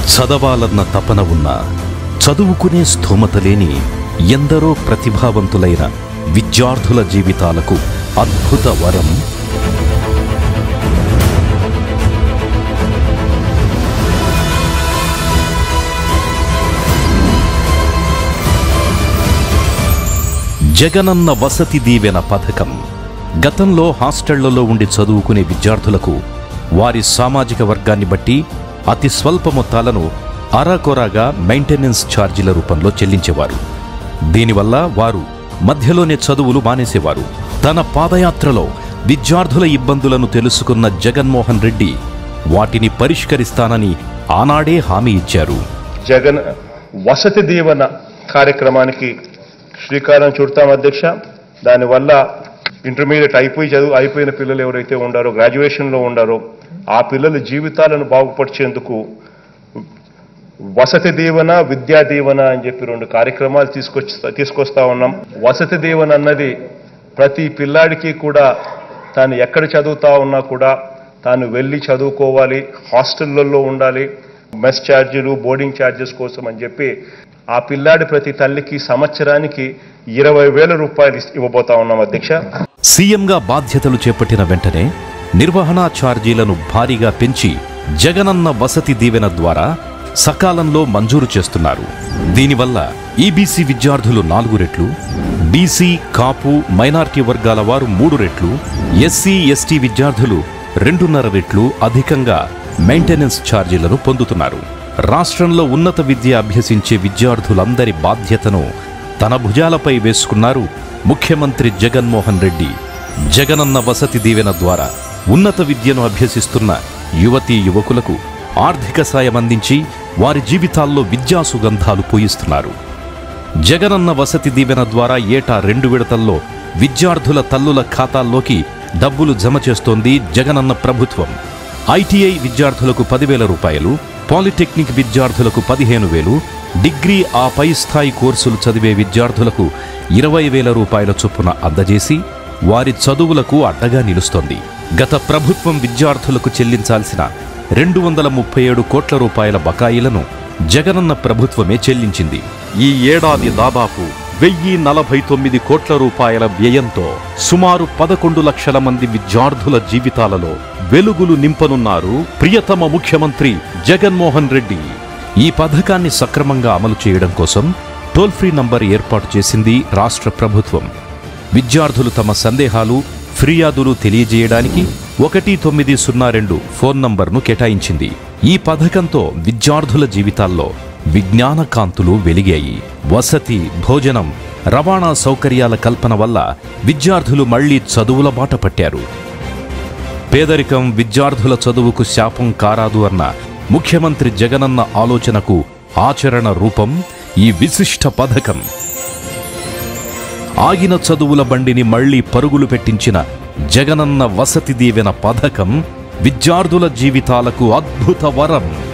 చదవాలన్న తపన ఉన్న చదువుకునే స్థోమత లేని ఎందరో ప్రతిభావంతులైన విద్యార్థుల జీవితాలకు అద్భుత వరం జగనన్న వసతి దీవెన పథకం గతంలో హాస్టళ్లలో ఉండి చదువుకునే విద్యార్థులకు వారి సామాజిక వర్గాన్ని బట్టి అతి స్వల్ప మొత్తాలను అరాకొరాగా మెయింటెనెన్స్ ఛార్జీల రూపంలో చెల్లించేవారు దీనివల్ల వారు మధ్యలోనే చదువులు మానేసేవారు తన పాదయాత్రలో విద్యార్థుల ఇబ్బందులను తెలుసుకున్న జగన్మోహన్ రెడ్డి వాటిని పరిష్కరిస్తానని ఆనాడే హామీ ఇచ్చారు జగన్ వసతి దీవెన కార్యక్రమానికి శ్రీకారం చుడతాం అధ్యక్ష దానివల్ల ఇంటర్మీడియట్ అయిపోయి చదువు అయిపోయిన పిల్లలు ఎవరైతే ఉండారో గ్రాడ్యుయేషన్లో ఉండారో ఆ పిల్లల జీవితాలను బాగుపరిచేందుకు వసతి దీవెన విద్యా దీవెన అని చెప్పి రెండు కార్యక్రమాలు తీసుకొచ్చి తీసుకొస్తా ఉన్నాం వసతి దీవెన అన్నది ప్రతి పిల్లాడికి కూడా తాను ఎక్కడ చదువుతా ఉన్నా కూడా తాను వెళ్ళి చదువుకోవాలి హాస్టళ్లలో ఉండాలి మెస్ ఛార్జీలు బోర్డింగ్ ఛార్జెస్ కోసం అని చెప్పి ఆ పిల్లాడి ప్రతి తల్లికి సంవత్సరానికి ఇరవై వేల రూపాయలు ఇస్- ఇవ్వబోతా ఉన్నాం అధ్యక్ష సీఎంగా బాధ్యతలు చేపట్టిన వెంటనే నిర్వహణా ఛార్జీలను భారీగా పెంచి జగనన్న వసతి దీవెన ద్వారా సకాలంలో మంజూరు చేస్తున్నారు దీనివల్ల ఈబీసీ విద్యార్థులు నాలుగు రెట్లు బీసీ కాపు మైనార్టీ వర్గాల వారు మూడు రెట్లు ఎస్సీ ఎస్టీ విద్యార్థులు రెండున్నర రెట్లు అధికంగా మెయింటెనెన్స్ ఛార్జీలను పొందుతున్నారు రాష్ట్రంలో ఉన్నత విద్య అభ్యసించే విద్యార్థులందరి బాధ్యతను తన భుజాలపై వేసుకున్నారు ముఖ్యమంత్రి జగన్మోహన్ రెడ్డి జగనన్న వసతి దీవెన ద్వారా ఉన్నత విద్యను అభ్యసిస్తున్న యువతీ యువకులకు ఆర్థిక సాయం అందించి వారి జీవితాల్లో విద్యా సుగంధాలు పూయిస్తున్నారు జగనన్న వసతి దీవెన ద్వారా ఏటా రెండు విడతల్లో విద్యార్థుల తల్లుల ఖాతాల్లోకి డబ్బులు జమ చేస్తోంది జగనన్న ప్రభుత్వం ఐటీఐ విద్యార్థులకు పదివేల రూపాయలు పాలిటెక్నిక్ విద్యార్థులకు పదిహేను వేలు డిగ్రీ ఆ పై స్థాయి కోర్సులు చదివే విద్యార్థులకు ఇరవై వేల రూపాయల చొప్పున అందజేసి వారి చదువులకు అడ్డగా నిలుస్తోంది గత ప్రభుత్వం విద్యార్థులకు చెల్లించాల్సిన రెండు వందల ముప్పై ఏడు కోట్ల రూపాయల బకాయిలను జగనన్న ప్రభుత్వమే చెల్లించింది ఈ ఏడాది దాదాపు వెయ్యి నలభై తొమ్మిది కోట్ల రూపాయల వ్యయంతో సుమారు పదకొండు లక్షల మంది విద్యార్థుల జీవితాలలో వెలుగులు నింపనున్నారు ప్రియతమ ముఖ్యమంత్రి జగన్మోహన్ రెడ్డి ఈ పథకాన్ని సక్రమంగా అమలు చేయడం కోసం టోల్ ఫ్రీ నంబర్ ఏర్పాటు చేసింది రాష్ట్ర ప్రభుత్వం విద్యార్థులు తమ సందేహాలు ఫిర్యాదులు తెలియజేయడానికి ఒకటి తొమ్మిది సున్నా రెండు ఫోన్ నంబర్ను కేటాయించింది ఈ పథకంతో విద్యార్థుల జీవితాల్లో విజ్ఞాన కాంతులు వెలిగాయి వసతి భోజనం రవాణా సౌకర్యాల కల్పన వల్ల విద్యార్థులు మళ్లీ చదువుల బాట పట్టారు పేదరికం విద్యార్థుల చదువుకు శాపం కారాదు అన్న ముఖ్యమంత్రి జగనన్న ఆలోచనకు ఆచరణ రూపం ఈ విశిష్ట పథకం ఆగిన చదువుల బండిని మళ్లీ పరుగులు పెట్టించిన జగనన్న వసతి దీవెన పథకం విద్యార్థుల జీవితాలకు అద్భుత వరం